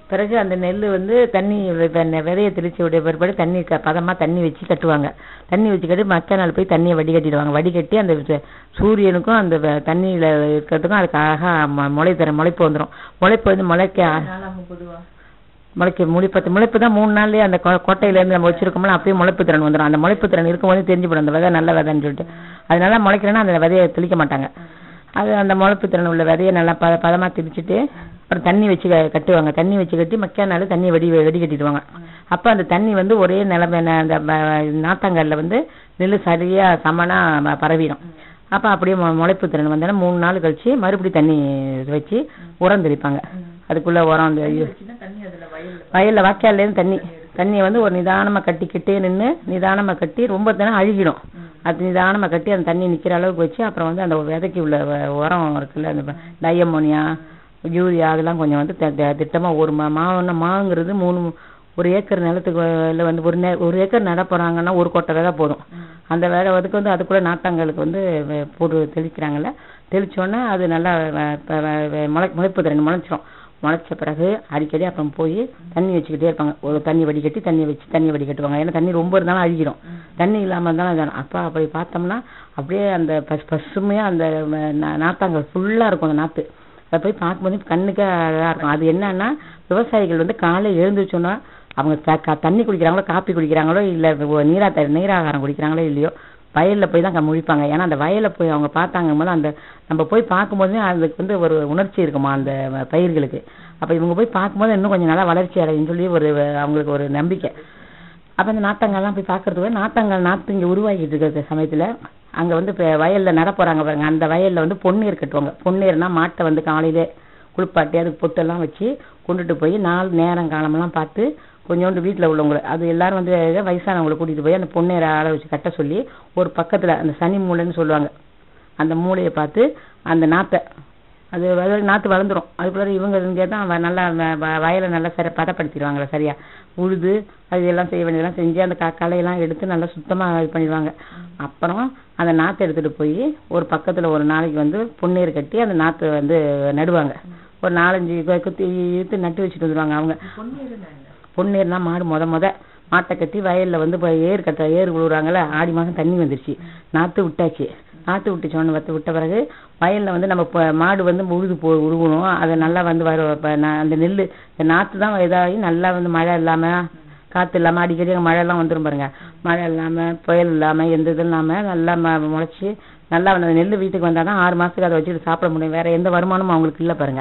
பிறகு அந்த நெல் வந்து தண்ணி வித- நெ- விதைய தெளிச்சு விட பிற்பாடு தண்ணி க- பதமா தண்ணி வச்சு கட்டுவாங்க தண்ணி வச்சு கட்டி மக்க நாள் போய் தண்ணியை வடிகட்டிடுவாங்க வடிகட்டி அந்த ச- சூரியனுக்கும் அந்த வ- தண்ணியில இருக்கிறதுக்கும் அதுக்கு அழகா ம- முளை தர முளைப்பு வந்துரும் முளைப்பு வந்து முளைக்க நாளாகும் பொதுவா முளைக்க முளைப்பத்து முளைப்பு தான் மூணு நாள்லயே அந்த கொ- கொட்டையில இருந்து நம்ம வச்சிருக்கோம்ல அப்படியே முளைப்பு திறன் வந்துரும் அந்த முளைப்பு திறன் இருக்கும்போது தெரிஞ்சு போடும் அந்த விதை நல்ல விதைன்னு சொல்லிட்டு அதனால முளைக்கிறேன்னா அந்த விதையை தெளிக்க மாட்டாங்க அது அந்த முளைப்பு திறன் உள்ள விதையை நல்லா பத பதமா தெளிச்சுட்டு அப்புறம் தண்ணி வச்சு க- கட்டுவாங்க தண்ணி வச்சு கட்டி மக்கா நாள் தண்ணி வெடி வெடி கட்டிடுவாங்க அப்ப அந்த தண்ணி வந்து ஒரே நிலைமை ந- அந்த ம- நாத்தாங்கல்ல வந்து நெல் சரியா சமனா ம- பரவிடும் அப்ப அப்படியே மு- முளைப்பு திறன் வந்தோன்னா மூணு நாள் கழிச்சு மறுபடியும் தண்ணி வச்சு உரம் தெளிப்பாங்க அதுக்குள்ள உரம் அந்த இது- சின்ன தண்ணி அதுல வயல்ல வயல்ல வாய்க்கால்ல இருந்து தண்ணி தண்ணியை வந்து ஒரு நிதானமா கட்டிக்கிட்டே நின்னு நிதானமா கட்டி ரொம்ப தினம் அழுகிடும் அது நிதானமா கட்டி அந்த தண்ணி நிக்கிற அளவுக்கு வச்சு அப்புறம் வந்து அந்த விதைக்கு உள்ள வ- உரம் இருக்குல்ல அந்த டயமோனியா யூரியா அதெல்லாம் கொஞ்சம் வந்து த- த- திட்டமா ஒரு மா மாவுன்னா மாவுங்கிறது மூணு ஒரு ஏக்கர் நிலத்துக்கு வ- வந்து ஒரு நே ஒரு ஏக்கர் நட போறாங்கன்னா ஒரு கொட்டை விதை போதும் அந்த விதை அதுக்கு வந்து அதுக்குள்ள நாத்தாங்களுக்கு வந்து வ- போட்டு தெளிக்கிறாங்கல்ல தெளிச்சோன்னே அது நல்லா வ- ப- வ- வ- முளை முளைப்பு திறன் முளைச்சிரும் முளைச்ச பிறகு அடிக்கடி அப்புறம் போய் தண்ணி வச்சுக்கிட்டே இருப்பாங்க ஒரு தண்ணி வடிகட்டி தண்ணி வச்சு தண்ணி வடிகட்டுவாங்க ஏன்னா தண்ணி ரொம்ப இருந்தாலும் அழுகிடும் தண்ணி இல்லாம இருந்தாலும் இதாகும். அப்ப அப்படி பார்த்தோம்னா அப்படியே அந்த பசு பசுமையா அந்த ம- நா- நாத்தாங்கல் ஃபுல்லா இருக்கும் அந்த நாத்து அதை போய் பார்க்கும்போது கண்ணுக்கு அழகா இருக்கும் அது என்னன்னா விவசாயிகள் வந்து காலை எழுந்துச்சோன்னா அவங்க த- க- தண்ணி குடிக்கிறாங்களோ காப்பி குடிக்கிறாங்களோ இல்ல ஒ- நீரா த- நீராகாரம் குடிக்கிறாங்களோ இல்லையோ வயல்ல போய் தான் க- முழிப்பாங்க ஏன்னா அந்த வயல்ல போய் அவங்க பார்த்தாங்க போது அந்த நம்ம போய் பார்க்கும்போது அதுக்கு வந்து ஒரு உணர்ச்சி இருக்குமா அந்த வ- பயிர்களுக்கு அப்ப இவங்க போய் பார்க்கும்போது இன்னும் கொஞ்சம் நல்லா வளர்ச்சி அடையும்னு சொல்லி ஒரு வ- அவங்களுக்கு ஒரு நம்பிக்கை அப்ப அந்த நாத்தங்கள்லாம் போய் பார்க்கறதுக்கு நாத்தங்கால் நாத்து இங்க உருவாகிட்டு இருக்கிற சமயத்துல அங்க வந்து இப்ப வயல்ல நட போறாங்க பாருங்க அந்த வயல்ல வந்து பொன்னீர் கட்டுவாங்க பொன்னீர்னா மாட்டை வந்து காலையிலே குளிப்பாட்டி அதுக்கு பொட்டெல்லாம் வச்சு கொண்டுட்டு போய் நாலு நேரம் காலமெல்லாம் பார்த்து கொஞ்சோண்டு வீட்டுல உள்ளவங்களை அது எல்லாரும் வந்து வயசானவங்களை கூட்டிட்டு போய் அந்த பொன்னீரை ஆள வச்சு கட்ட சொல்லி ஒரு பக்கத்துல அந்த சனி மூலைன்னு சொல்லுவாங்க அந்த மூளையை பார்த்து அந்த நாத்தை அது வ- நாத்து வளர்ந்துரும் அதுக்குள்ள இவங்க இங்கே தான் வ- நல்லா வ- வ- வயலை நல்லா சரி பதப்படுத்திடுவாங்களே சரியா உழுது அது எல்லாம் செய்ய வேண்டியதெல்லாம் செஞ்சு அந்த க களையெல்லாம் எடுத்து நல்லா சுத்தமா இது பண்ணிடுவாங்க அப்புறம் அந்த நாத்தை எடுத்துட்டு போய் ஒரு பக்கத்துல ஒரு நாளைக்கு வந்து பொன்னீர் கட்டி அந்த நாத்தை வந்து நடுவாங்க ஒரு நாலஞ்சு கு- குத்தி இழுத்து நட்டு வச்சுட்டு வந்துருவாங்க அவங்க பொன்னீருன்னா என்ன பொன்னீர்னா மாடு முத முத மாட்டை கட்டி வயல்ல வந்து இப்போ ஏர் கட்ட ஏர் விழுவுறாங்கல்ல ஆடி மாசம் தண்ணி வந்துருச்சு நாத்து விட்டாச்சு நாத்து விட்டுச்சோன்னு வத்து விட்ட பிறகு வயல்ல வந்து நம்ம இப்போ மாடு வந்து உழுது போ உழுகணும் அதை நல்லா வந்து வர இப்ப நா- அந்த நெல்லு இந்த நாத்து தான் இதாகி நல்லா வந்து மழை இல்லாம காத்து இல்லாம அடிக்கடி அங்க மழை எல்லாம் வந்துரும் பாருங்க மழை இல்லாம புயல் இல்லாம எந்த இதுவும் இல்லாம நல்லா ம- முளைச்சு நல்லா வந்து அந்த நெல்லு வீட்டுக்கு வந்தாதான் ஆறு மாசத்துக்கு அதை வச்சுட்டு சாப்பிட முடியும் வேற எந்த வருமானமும் அவங்களுக்கு இல்ல பாருங்க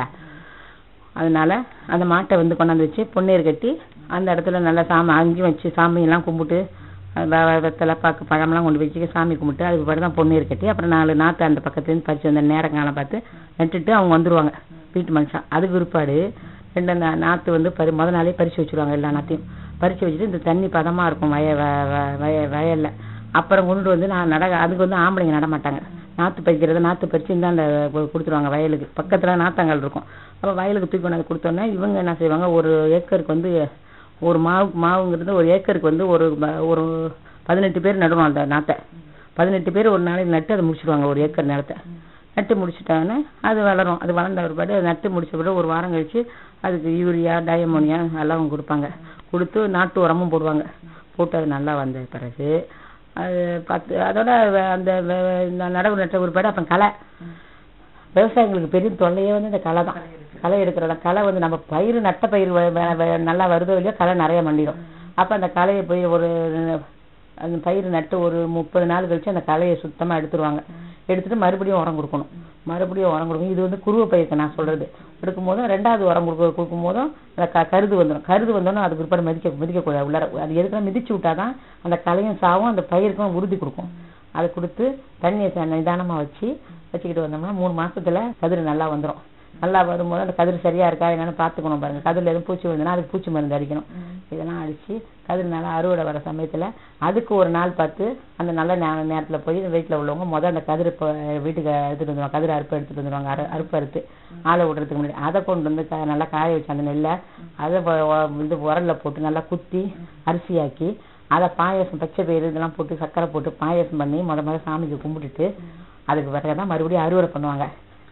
அதனால அந்த மாட்டை வந்து கொண்டாந்து வச்சு பொன்னீர் கட்டி அந்த இடத்துல நல்லா சாமி அங்கேயும் வச்சு சாமி எல்லாம் கும்பிட்டு அது வ- வ- வெத்தலை பாக்கு பழம்லாம் கொண்டு வச்சு சாமி கும்பிட்டு அதுக்கு பிறகு தான் பொன்னீர் கட்டி அப்புறம் நாலு நாற்று அந்த பக்கத்துலேருந்து பறிச்சு அந்த நேரங்காலம் பார்த்து நட்டுட்டு அவங்க வந்துருவாங்க வீட்டு மனுஷன் அதுக்கு பிற்பாடு ரெண்டு நா- நாற்று வந்து பறி முத நாளே பறிச்சு வச்சிருவாங்க எல்லா நாற்றையும் பறிச்சு வச்சுட்டு இந்த தண்ணி பதமா இருக்கும் வய வ- வ- வய வயல்ல அப்புறம் கொண்டு வந்து நான் நட அதுக்கு வந்து ஆம்பளைங்க நட மாட்டாங்க நாத்து பறிக்கிறது நாத்து பறிச்சு இந்தாண்ட கு- கொடுத்துருவாங்க வயலுக்கு பக்கத்துல நாத்தாங்கல் இருக்கும் அப்ப வயலுக்கு தூக்கி கொண்டாந்து கொடுத்தோன்னே இவங்க என்ன செய்வாங்க ஒரு ஏக்கருக்கு வந்து ஒரு மாவு மாவுங்கிறது ஒரு ஏக்கருக்கு வந்து ஒரு ப- ஒரு பதினெட்டு பேர் நடுவோம் அந்த நாத்தை பதினெட்டு பேர் ஒரு நாளைக்கு நட்டு அதை முடிச்சிடுவாங்க ஒரு ஏக்கர் நிலத்தை நட்டு முடிச்சிட்டாங்கன்னா அது வளரும் அது வளர்ந்த பிற்பாடு அது நட்டு முடிச்ச பிறகு ஒரு வாரம் கழிச்சு அதுக்கு யூரியா டயமோனியா எல்லாம் கொடுப்பாங்க கொடுத்து நாட்டு உரமும் போடுவாங்க போட்டு அது நல்லா வந்த பிறகு அது பத்து அதோட வ- அந்த வ- இந்த நடவு நட்ட பிற்பாடு அப்புறம் களை விவசாயிங்களுக்கு பெரிய தொல்லையே வந்து இந்த களை தான் களை எடுக்கிறத களை வந்து நம்ம பயிர் நட்ட பயிர் வ- வ- வ- நல்லா வருதோ இல்லையோ களை நிறைய மண்டிடும் அப்ப அந்த களையை போய் ஒரு அந்த பயிர் நட்டு ஒரு முப்பது நாள் கழிச்சு அந்த களையை சுத்தமா எடுத்துருவாங்க எடுத்துட்டு மறுபடியும் உரம் கொடுக்கணும் மறுபடியும் உரம் கொடுக்கணும் இது வந்து குருவை பயிருக்கு நான் சொல்றது எடுக்கும் போதும் ரெண்டாவது உரம் கொடுக்க கொடுக்கும் போதும் அந்த க- கருது வந்துடும் கருது வந்தோன்னா அதுக்கு பிற்பாடு மிதிக்க மிதிக்கக்கூடாது உள்ளார அது எதுக்குன்னா மிதிச்சு விட்டாதான் அந்த களையும் சாவும் அந்த பயிருக்கும் உறுதி கொடுக்கும் அதை கொடுத்து தண்ணியை ச- நிதானமா வச்சு வச்சுக்கிட்டு வந்தோம்னா மூணு மாசத்துல கதிர் நல்லா வந்துரும் நல்லா வரும்போது அந்த கதிர் சரியா இருக்கா என்னன்னு பாத்துக்கணும் பாருங்க கதிரில் எதுவும் பூச்சி விழுந்துன்னா அதுக்கு பூச்சி மருந்து அடிக்கணும் இதெல்லாம் அடிச்சு கதிர் நல்லா அறுவடை வர சமயத்துல அதுக்கு ஒரு நாள் பார்த்து அந்த நல்ல நே- நேரத்துல போய் வீட்டுல உள்ளவங்க முத அந்த கதிர் இப்போ வீட்டுக்கு எடுத்துட்டு வந்துருவாங்க கதிர் அறுப்பு எடுத்துட்டு வந்துருவாங்க அறு அறுப்பு அறுத்து ஆளை விடுறதுக்கு முன்னாடி அதை கொண்டு வந்து க- நல்லா காய வச்சு அந்த நெல்லை அதை வ- வ- இது உரல்ல போட்டு நல்லா குத்தி அரிசியாக்கி அதை பாயாசம் பச்சை பயிறு இதெல்லாம் போட்டு சக்கரை போட்டு பாயாசம் பண்ணி முத முத சாமிக்கு கும்பிட்டுட்டு அதுக்கு பிறகுதான் மறுபடியும் அறுவடை பண்ணுவாங்க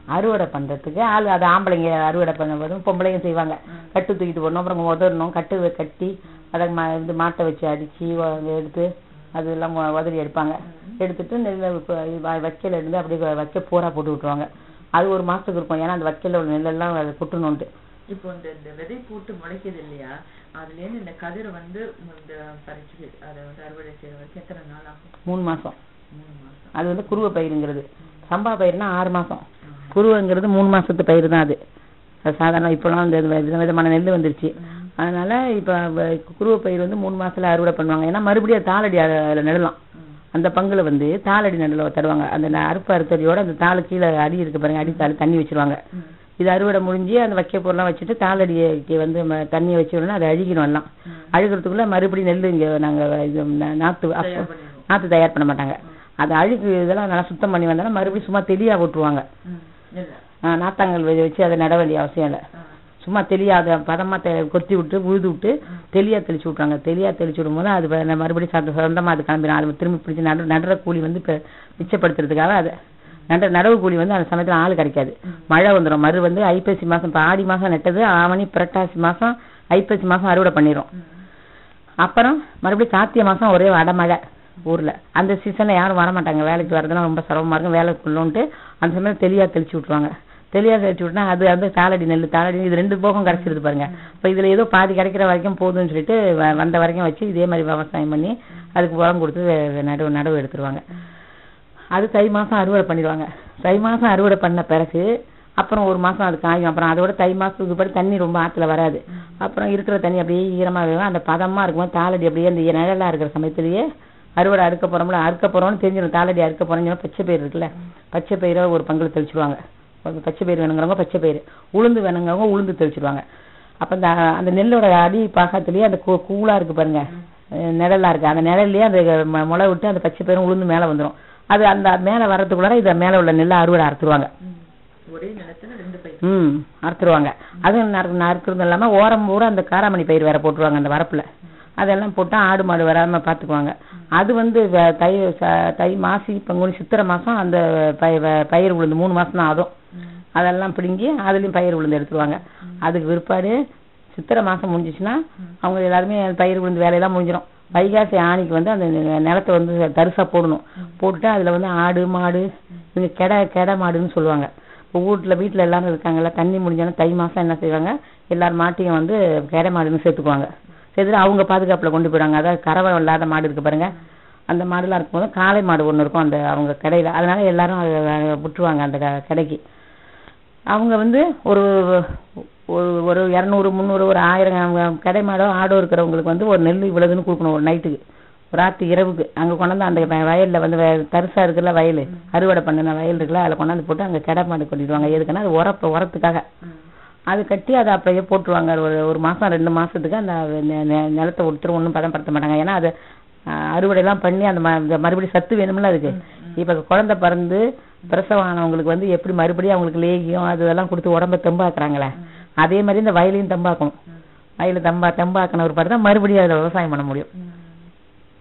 அறுவடை பண்றதுக்கு ஆள் அது ஆம்பளைங்க அறுவடை பண்ணும்போதும் பொம்பளைங்க செய்வாங்க கட்டு தூக்கிட்டு போடணும் அப்புறம் உதறணும் கட்டு வ- கட்டி அதை ம இது மாட்டை வச்சு அடிச்சு வ- எடுத்து அதெல்லாம் உ- உதறி எடுப்பாங்க எடுத்துட்டு நெல்லை வ- வ- வைக்கல இருந்து அப்படியே வ- வைக்க பூரா போட்டு விட்டுருவாங்க அது ஒரு மாசத்துக்கு இருக்கும் ஏன்னா அந்த வைக்கல உள்ள நெல்லெல்லாம் அது கொட்டணும்ட்டு இப்போ இந்த இந்த விதை போட்டு முளைக்குது இல்லையா அதுல இருந்து இந்த கதிரை வந்து இந்த பறிச்சு அதை வந்து அறுவடை செய்யற வரைக்கும் எத்தனை நாள் ஆகும் மூணு மாசம் மூணு மாசம் அது வந்து குருவை பயிருங்கிறது சம்பா பயிர்னா ஆறு மாசம் குருவைங்கிறது மூணு மாசத்து பயிர் தான் அது அது சாதாரண இப்போலாம் இந்த வித- வித விதமான நெல் வந்துருச்சு அதனால இப்போ குருவை பயிர் வந்து மூணு மாசத்துல அறுவடை பண்ணுவாங்க ஏன்னா மறுபடியும் அது தாளடி அ- அதுல நடலாம் அந்த பங்குல வந்து தாளடி நடுல தருவாங்க அந்த ந- அறுப்பு அறுத்தடியோட அந்த தாளு கீழே அடி இருக்கு பாருங்க அடி தாள் தண்ணி வச்சிருவாங்க இது அறுவடை முடிஞ்சு அந்த வைக்க பொருள்லாம் வச்சுட்டு தாளடிக்கு வந்து ம- தண்ணியை வச்சோம்னா அது அழுகிடும் எல்லாம் அழுகிறதுக்குள்ள மறுபடியும் நெல் இங்க நாங்க இது நா- நாத்து அப்போ தயார் பண்ணிடுவோம் நாத்து தயார் பண்ண மாட்டாங்க அது அழுகு இதெல்லாம் நல்லா சுத்தம் பண்ணி வந்தாலும் மறுபடியும் சும்மா தெளியா விட்டுருவாங்க ம். இல்ல ஆ, நாத்தாங்கல் வ- வச்சு அதை நட வேண்டிய அவசியம் இல்லை ஆ. சும்மா தெளியாத பதமா தெ கொத்தி விட்டு உழுது விட்டு தெளியா தெளிச்சு விட்றாங்க தெளியா தெளிச்சு விடும்போது அது வ- மறுபடியும் சொந்த சொந்தமா அது கிளம்பிடும் அது திரும்பி பிடிச்சி நடு நடுற கூலி வந்து இப்போ மிச்சப்படுத்துறதுக்காக அது நட நடவு கூலி வந்து அந்த சமயத்துல ஆள் கிடைக்காது மழை வந்துடும் மறு வந்து ஐப்பசி மாசம் இப்போ ஆடி மாசம் நட்டது ஆவணி புரட்டாசி மாசம் ஐப்பசி மாசம் அறுவடை பண்ணிரும் ம். அப்புறம் மறுபடியும் கார்த்திகை மாசம் ஒரே அடமழை ஊர்ல அந்த சீசன்ல யாரும் வர மாட்டாங்க வேலைக்கு வரதுலாம் ரொம்ப சிரமமா இருக்கும் வேலைக்குள்ளோன்ட்டு அந்த சமயம் தெளியா தெளிச்சு விட்டுருவாங்க தெளியா தெளிச்சு விட்டுனா அது வந்து தாளடி நெல் தாளடி இது ரெண்டு போகம் கிடைச்சிருது பாருங்க இப்போ இதுல ஏதோ பாதி கிடைக்கிற வரைக்கும் போதும்னு சொல்லிட்டு வ- வந்த வரைக்கும் வச்சு இதே மாதிரி விவசாயம் பண்ணி அதுக்கு உரம் கொடுத்து வெ- நடவு நடவு எடுத்துருவாங்க அது தை மாசம் அறுவடை பண்ணிடுவாங்க தை மாசம் அறுவடை பண்ண பிறகு அப்புறம் ஒரு மாசம் அது காயும் அப்புறம் அதோட தை மாசத்துக்கு படி தண்ணி ரொம்ப ஆத்துல வராது அப்புறம் இருக்கிற தண்ணி அப்படியே ஈரமா இருக்கும் அந்த பதமா இருக்கும் தாளடி அப்படியே அந்த நிழலா இருக்கிற சமயத்திலேயே அறுவடை அறுக்க போறோம்ல அறுக்க போறோம்னு தெரிஞ்சிடும் தாளடி அறுக்க போறோம்னு பச்சை பயிர் இருக்குல்ல பச்சை பயிரை ஒரு பங்குல தெளிச்சிடுவாங்க ஒரு பச்சை பயிர் வேணுங்கிறவங்க பச்சை பயிர் உளுந்து வேணுங்கிறவங்க உளுந்து தெளிச்சிடுவாங்க அப்ப அந்த அந்த நெல்லோட அடி பாகத்திலேயே அந்த கூ- கூலா இருக்கு பாருங்க அஹ் நிழலா இருக்கு அந்த நிழல்லயே அந்த ம- முளை விட்டு அந்த பச்சை பயிரும் உளுந்து மேல வந்துரும் அது அந்த மேல வர்றதுக்குள்ளார இத மேல உள்ள நெல்லை அறுவடை அறுத்துருவாங்க ம். ஒரே நிலத்துல ரெண்டு பயிர் ம் அறுத்துருவாங்க அதுவும் நறு நறுக்கிறது இல்லாம ஓரம் பூரா அந்த காராமணி பயிர் வேற போட்டுருவாங்க அந்த வரப்புல அதெல்லாம் போட்டா ஆடு மாடு வராம பாத்துக்குவாங்க அது வந்து வ- தை ச- தை மாசி பங்குனி சித்திரை மாசம் அந்த பய- வ- பயிர் உளுந்து மூணு மாசம் தான் ஆகும் ம். அதெல்லாம் பிடுங்கி அதுலயும் பயிர் உளுந்து எடுத்துருவாங்க அதுக்கு பிற்பாடு சித்திரை மாசம் முடிஞ்சிச்சுன்னா அவங்க எல்லாருமே பயிர் உளுந்து வேலையெல்லாம் முடிஞ்சிடும் வைகாசி ஆணிக்கு வந்து அந்த நி- நிலத்தை வந்து தரிசா போடணும் போட்டுட்டு அதுல வந்து ஆடு மாடு இங்க கெடை கெடை மாடுன்னு சொல்லுவாங்க இப்போ வீட்டுல வீட்டுல எல்லாரும் இருக்காங்கல்ல தண்ணி முடிஞ்சாலும் தை மாசம் என்ன செய்வாங்க எல்லார் மாட்டையும் வந்து கெடை மாடுன்னு சேர்த்துக்குவாங்க சேர்த்துட்டு அவங்க பாதுகாப்புல கொண்டு போயிடுவாங்க அதாவது கறவை இல்லாத மாடு இருக்கு பாருங்க அந்த மாடுலாம் இருக்கும்போது காளை மாடு ஒண்ணு இருக்கும் அந்த அவங்க கடையில அதனால எல்லாரும் அதை வ- விட்டுருவாங்க அந்த க- கடைக்கு அவங்க வந்து ஒரு ஒரு ஒரு இரநூறு முந்நூறு ஒரு ஆயிரம் அவங்க கடை மாடோ ஆடோ இருக்கிறவங்களுக்கு வந்து ஒரு நெல் இவ்வளவுன்னு கொடுக்கணும் ஒரு நைட்டுக்கு ஒரு ராத்து இரவுக்கு அங்க கொண்டாந்து அந்த வ- வயல்ல வந்து வ- தரிசா இருக்குல்ல வயல் அறுவடை பண்ணின வயல் இருக்குல்ல அதில் கொண்டாந்து போட்டு அங்க கடை மாடு கொட்டிடுவாங்க எதுக்குன்னா அது உரப்பு உரத்துக்காக ம். அது கட்டி அதை அப்படியே போட்டுருவாங்க ஒரு ஒரு மாசம் ரெண்டு மாசத்துக்கு அந்த நெ- நெ- நிலத்தை ஒருத்தர் ஒன்றும் பதப்படுத்த மாட்டாங்க ஏன்னா அது அஹ், அறுவடை எல்லாம் பண்ணி அந்த ம- இந்த மறுபடியும் சத்து வேணும்ல அதுக்கு இப்ப குழந்தை பிறந்து பிரசவம் ஆனவங்களுக்கு வந்து எப்படி மறுபடியும் அவங்களுக்கு லேகியம் அது இதெல்லாம் கொடுத்து உடம்ப தெம்பாக்குறாங்களே அதே மாதிரி இந்த வயலையும் தெம்பாக்கணும் வயலை தெம்பா தெம்பாக்கின ஒரு தான் மறுபடியும் அதில் விவசாயம் பண்ண முடியும் ம்.